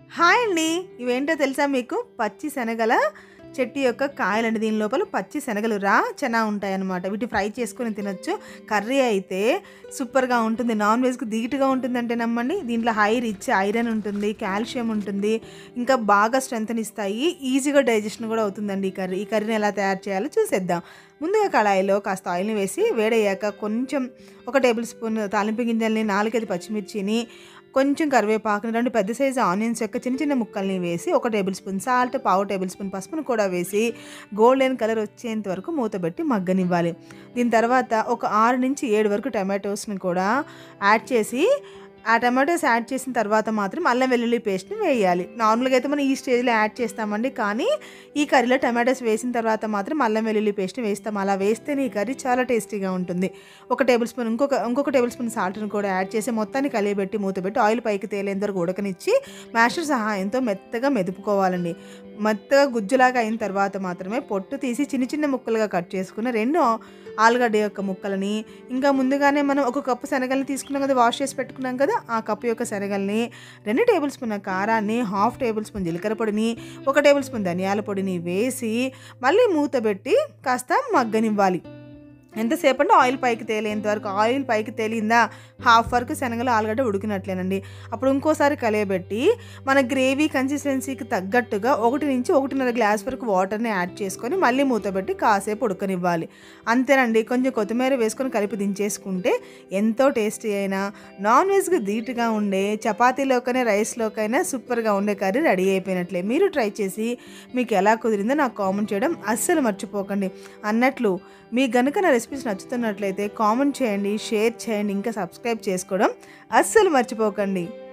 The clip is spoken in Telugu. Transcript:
హాయ్ అండి ఇవేంటో తెలుసా మీకు పచ్చి శనగల చెట్టు యొక్క కాయలండి దీని లోపల పచ్చి శనగలు రా చెనా ఉంటాయన్నమాట వీటి ఫ్రై చేసుకొని తినొచ్చు కర్రీ అయితే సూపర్గా ఉంటుంది నాన్ వెజ్కి ధీటుగా ఉంటుంది అంటే నమ్మండి దీంట్లో హై రిచ్ ఐరన్ ఉంటుంది కాల్షియం ఉంటుంది ఇంకా బాగా స్ట్రెంగ్త్ ఇస్తాయి ఈజీగా డైజెషన్ కూడా అవుతుందండి ఈ కర్రీ ఈ కర్రీని ఎలా తయారు చేయాలో చూసేద్దాం ముందుగా కళాయిలో కాస్త ఆయిల్ని వేసి వేడయ్యాక కొంచెం ఒక టేబుల్ స్పూన్ తాలింపు గింజల్ని నాలుగైదు పచ్చిమిర్చిని కొంచెం కరివేపాకుని రెండు పెద్ద సైజు ఆనియన్స్ యొక్క చిన్న చిన్న ముక్కల్ని వేసి ఒక టేబుల్ స్పూన్ సాల్ట్ పావు టేబుల్ స్పూన్ పసుపును కూడా వేసి గోల్డెన్ కలర్ వచ్చేంత వరకు మూతబెట్టి మగ్గనివ్వాలి దీని తర్వాత ఒక ఆరు నుంచి ఏడు వరకు టమాటోస్ని కూడా యాడ్ చేసి ఆ టమాటోస్ యాడ్ చేసిన తర్వాత మాత్రం అల్లం వెల్లుల్లి పేస్ట్ని వేయాలి నార్మల్గా అయితే మనం ఈ స్టేజ్లో యాడ్ చేస్తామండి కానీ ఈ కర్రీలో టమాటోస్ వేసిన తర్వాత మాత్రం అల్లం వెల్లుల్లి పేస్ట్ని వేస్తాం అలా వేస్తేనే ఈ కర్రీ చాలా టేస్టీగా ఉంటుంది ఒక టేబుల్ స్పూన్ ఇంకొక ఇంకొక టేబుల్ స్పూన్ సాల్ట్ని కూడా యాడ్ చేసి మొత్తాన్ని కలియబెట్టి మూతబెట్టి ఆయిల్ పైకి తేలేంత వరకు ఉడకనిచ్చి మ్యాషర్ సహాయంతో మెత్తగా మెదుపుకోవాలండి మెత్తగా గుజ్జులాగా అయిన తర్వాత మాత్రమే పొట్టు తీసి చిన్న చిన్న ముక్కలుగా కట్ చేసుకున్న రెండు ఆలుగడ్డ యొక్క ముక్కలని ఇంకా ముందుగానే మనం ఒక కప్పు శనగల్ని తీసుకున్నాం కదా వాష్ చేసి పెట్టుకున్నాం కదా ఆ కప్పు యొక్క శనగల్ని రెండు టేబుల్ స్పూన్ కారాన్ని హాఫ్ టేబుల్ స్పూన్ జీలకర్ర పొడిని ఒక టేబుల్ స్పూన్ ధనియాల పొడిని వేసి మళ్ళీ మూత పెట్టి కాస్త మగ్గనివ్వాలి ఎంతసేపు అంటే ఆయిల్ పైకి తేలేంత వరకు ఆయిల్ పైకి తేలిందా హాఫ్ వరకు శనగలు ఆలుగడ్డ ఉడికినట్లేనండి అప్పుడు ఇంకోసారి కలియబెట్టి మన గ్రేవీ కన్సిస్టెన్సీకి తగ్గట్టుగా ఒకటి నుంచి ఒకటిన్నర గ్లాస్ వరకు వాటర్ని యాడ్ చేసుకొని మళ్ళీ మూతబెట్టి కాసేపు ఉడకనివ్వాలి అంతేనండి కొంచెం కొత్తిమీర వేసుకొని కలిపి దించేసుకుంటే ఎంతో టేస్టీ అయినా నాన్ వెజ్గా ధీటుగా ఉండే చపాతీలోకైనా రైస్లోకైనా సూపర్గా ఉండే కర్రీ రెడీ అయిపోయినట్లే మీరు ట్రై చేసి మీకు ఎలా కుదిరిందో నాకు కామెంట్ చేయడం అస్సలు మర్చిపోకండి అన్నట్లు మీకు గనుక నా రెసిపీస్ నచ్చుతున్నట్లయితే కామెంట్ చేయండి షేర్ చేయండి ఇంకా సబ్స్క్రైబ్ చేసుకోవడం అస్సలు మర్చిపోకండి